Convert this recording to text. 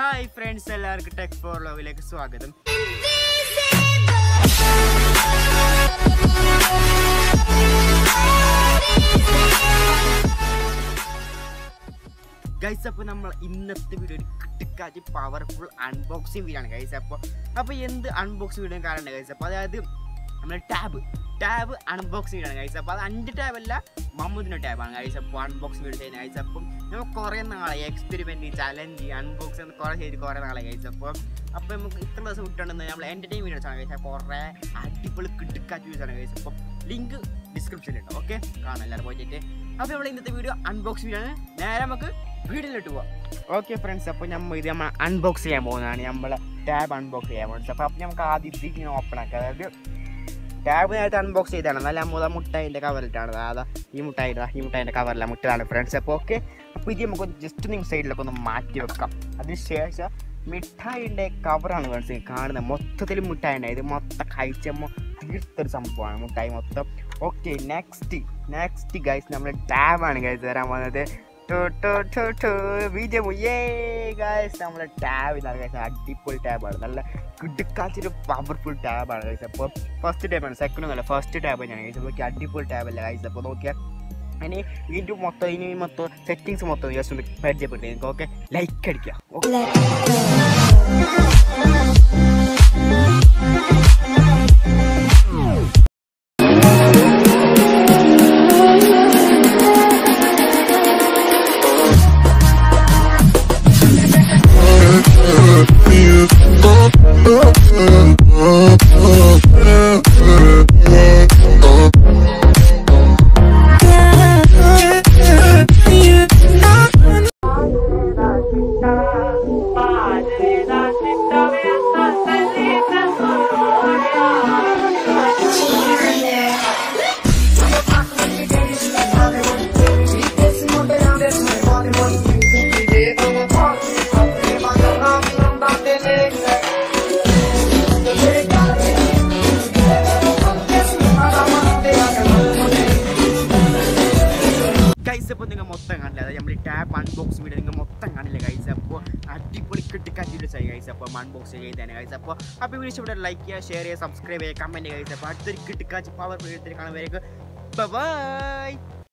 hi friends എല്ലാവർക്കും tech for ലോവിലേക്ക് സ്വാഗതം ഗൈസ് അപ്പോൾ നമ്മൾ ഇന്നത്തെ വീഡിയോ ഒരു കിട്ടിക്കാച്ച് പവർഫുൾ അൺബോക്സിങ് വീഡിയോ ആണ് ഗൈസ് അപ്പോൾ അപ്പോൾ എന്ത് അൺബോക്സിങ് വീഡിയോ കാരണം ഗൈസ് അപ്പോൾ അതായത് നമ്മുടെ ടാബ് ടാബ് അൺബോക്സിങ് വീഡിയോ ആണ് ഗൈസ് അപ്പോൾ അത് അഞ്ച് ടാബ് അല്ല മമ്മൂദിൻ്റെ ടാബാണ് ഗൈസ് അപ്പോൾ അൺബോക്സിങ് വീഡിയോ ചെയ്യുന്നത് ഗൈസ് അപ്പം നമ്മൾ കുറേ നാളെ എക്സ്പെരിമെൻറ്റ് ചലഞ്ച് അൺബോക്സ് എന്ന് കുറേ ചെയ്ത് കുറേ നാളെ ഗൈസ് അപ്പോൾ അപ്പോൾ നമുക്ക് ഇത്ര ദിവസം വിട്ടുണ്ടെന്ന് നമ്മൾ എൻ്റർടൈൻ വീഡിയോസ് ആണ് ഗൈസ് കുറേ അടിപൊളി കിട്ടിക്കാച്ച് വീഡിയോസ് ആണ് ഗൈസ് അപ്പം ലിങ്ക് ഡിസ്ക്രിപ്ഷനിലുണ്ട് ഓക്കെ കാണാം എല്ലാവരും പോയിട്ട് അപ്പോൾ നമ്മൾ ഇന്നത്തെ വീഡിയോ അൺബോക്സ് വീഡിയോ ആണ് നേരെ നമുക്ക് വീഡിയോയിലിട്ട് പോവാം ഓക്കെ ഫ്രണ്ട്സ് അപ്പോൾ നമ്മൾ ഇത് നമ്മൾ അൺബോക്സ് ചെയ്യാൻ പോകുന്നതാണ് നമ്മളെ ടാബ് അൺബോക്സ് ചെയ്യാൻ പോകുന്നത് അപ്പോൾ നമുക്ക് ആദ്യം ഇത് ഇങ്ങനെ ഓപ്പൺ ആക്കുക അതായത് ടാബ് നേരത്തെ അൺബോക്സ് ചെയ്താണ് നല്ല മുത മുട്ടായിൻ്റെ കവറിട്ടാണ് അതാ ഈ മുട്ടായി ഇതാ, ഈ മുട്ടായിൻ്റെ കവറില്ല മുട്ടതാണ് ഫ്രണ്ട്സ് അപ്പോൾ ഓക്കെ അപ്പോൾ ഇത് നമുക്ക് ജസ്റ്റ് നിങ്ങൾ സൈഡിലൊക്കെ ഒന്ന് മാറ്റി വെക്കാം അതിനുശേഷം മിഠായിൻ്റെ കവറാണ് ഫ്രണ്ട്സ് കാണുന്നത് മൊത്തത്തിൽ മിഠായി ഉണ്ട് ഇത് മൊത്തം കഴിച്ചപ്പോൾ തീർത്തൊരു സംഭവമാണ് മുട്ടായി മൊത്തം ഓക്കെ നെക്സ്റ്റ് നെക്സ്റ്റ് ഗൈസ് നമ്മുടെ ടാബാണ് ഗൈസ് വരാൻ പോകുന്നത് വിജയം ഏ ഗൈസ് നമ്മുടെ ടാബ് ഇതാണ് ഗൈസ് അടിപൊളി ടാബാണ് നല്ല കിടുക്കാച്ചൊരു പവർഫുൾ ടാബാണ് ഗൈസ് അപ്പോൾ ഫസ്റ്റ് ടാബാണ് സെക്കൻഡ് ഒന്നല്ല ഫസ്റ്റ് ടാബ് ഞാൻ ഗൈസ് നോക്കി അടിപൊളി ടാബല്ല ഗൈസ് അപ്പോൾ നോക്കിയാൽ ഇനി ഇതിൻ്റെ മൊത്തം ഇനി മൊത്തം സെറ്റിങ്സ് മൊത്തം ജസ്റ്റ് ഒന്ന് പരിചയപ്പെട്ടു നിങ്ങൾക്ക് ഓക്കെ ലൈക്ക് അടിക്കുക ഓക്കെ ഗൈസ് അപ്പോൾ നിങ്ങൾ മൊത്തം കാണില്ല അതായത് നമ്മൾ ടാപ്പ് അൺബോക്സ് വീഡിയോ നിങ്ങൾ മൊത്തം കാണില്ല ഗൈസ് അപ്പോൾ അടിപൊളി കിട്ടിക്കാറ്റ് വീഡിയോസ് ആയി ഗൈസ് അപ്പോൾ അൺബോക്സ് ചെയ്താണ് ഗൈസ് അപ്പോൾ അപ്പോൾ വീഡിയോ ഇവിടെ ലൈക്ക് ചെയ്യുക ഷെയർ ചെയ്യുക സബ്സ്ക്രൈബ് ചെയ്യുക കമൻറ്റ് ഗൈസ് അപ്പോൾ അടുത്തൊരു കിട്ടിക്കാച്ച് പവർ വീഡിയോ കാണുമ്പോഴേക്ക് ബൈ